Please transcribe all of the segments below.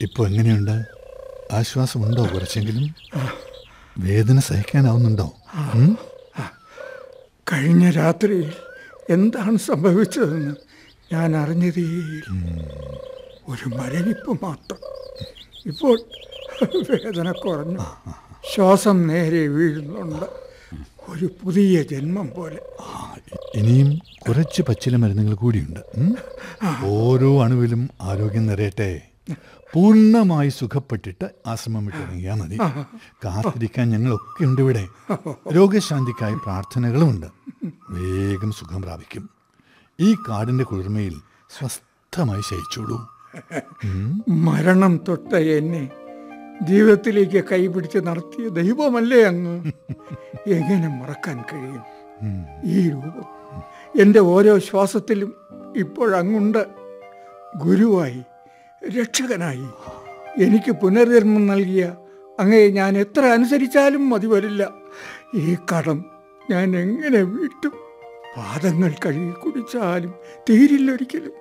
ഇപ്പോൾ എങ്ങനെയുണ്ട് ആശ്വാസമുണ്ടോ കുറച്ചെങ്കിലും വേദന സഹിക്കാനാവുന്നുണ്ടോ ഉം? കഴിഞ്ഞ രാത്രിയിൽ എന്താണ് സംഭവിച്ചതെന്ന് ഞാൻ അറിഞ്ഞതേയില്ല ഒരു മരവിപ്പ് മാത്രം ഇപ്പോൾ വേദന കുറഞ്ഞു ശ്വാസം നേരെ വീഴുന്നുണ്ട് ഒരു പുതിയ ജന്മം പോലെ ഇനിയും കുറച്ച് പച്ചില മരുന്നുകൾ കൂടിയുണ്ട് ഉം? ഓരോ അണുവിലും ആരോഗ്യം നിറയട്ടെ പൂർണ്ണമായി സുഖപ്പെട്ടിട്ട് ആശ്രമം വിട്ടിറങ്ങിയാൽ മതി കാത്തിരിക്കാൻ ഞങ്ങളൊക്കെ ഉണ്ട് ഇവിടെ രോഗശാന്തിക്കായി പ്രാർത്ഥനകളുമുണ്ട് വേഗം സുഖം പ്രാപിക്കും ഈ കാടിന്റെ കുളിർമയിൽ സ്വസ്ഥമായി ശയിച്ചോളൂ മരണം തൊട്ട എന്നെ ജീവിതത്തിലേക്ക് കൈപിടിച്ച് നടത്തിയ ദൈവമല്ലേ അങ്ങ് എങ്ങനെ മറക്കാൻ കഴിയും ഈ രൂപം എൻ്റെ ഓരോ ശ്വാസത്തിലും ഇപ്പോഴങ്ങുണ്ട് ഗുരുവായി രക്ഷകനായി എനിക്ക് പുനർജന്മം നൽകിയ അങ്ങയെ ഞാൻ എത്ര അനുസരിച്ചാലും മതി വരില്ല ഈ കടം ഞാൻ എങ്ങനെ വീട്ടും പാദങ്ങൾ കഴുകി കുടിച്ചാലും തീരില്ലൊരിക്കലും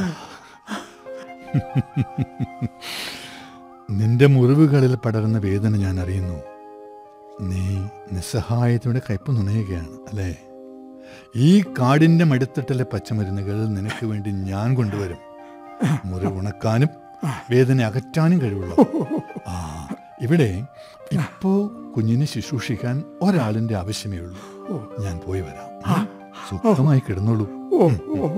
നിന്റെ മുറിവുകളിൽ പടരുന്ന വേദന ഞാൻ അറിയുന്നു നീ നിസ്സഹായതയുടെ കയ്പ് നുണയുകയാണ് അല്ലേ ഈ കാടിന്റെ മടിത്തട്ടിലെ പച്ചമരുന്നുകൾ നിനക്ക് വേണ്ടി ഞാൻ കൊണ്ടുവരും മുറിവുണക്കാനും വേദന അകറ്റാനും കഴിവുള്ള ആ ഇവിടെ ഇപ്പോ കുഞ്ഞിനെ ശുശ്രൂഷിക്കാൻ ഒരാളിന്റെ ആവശ്യമേ ഉള്ളൂ ഞാൻ പോയി വരാം സുഖമായി കിടന്നോളൂ ഓ ഓ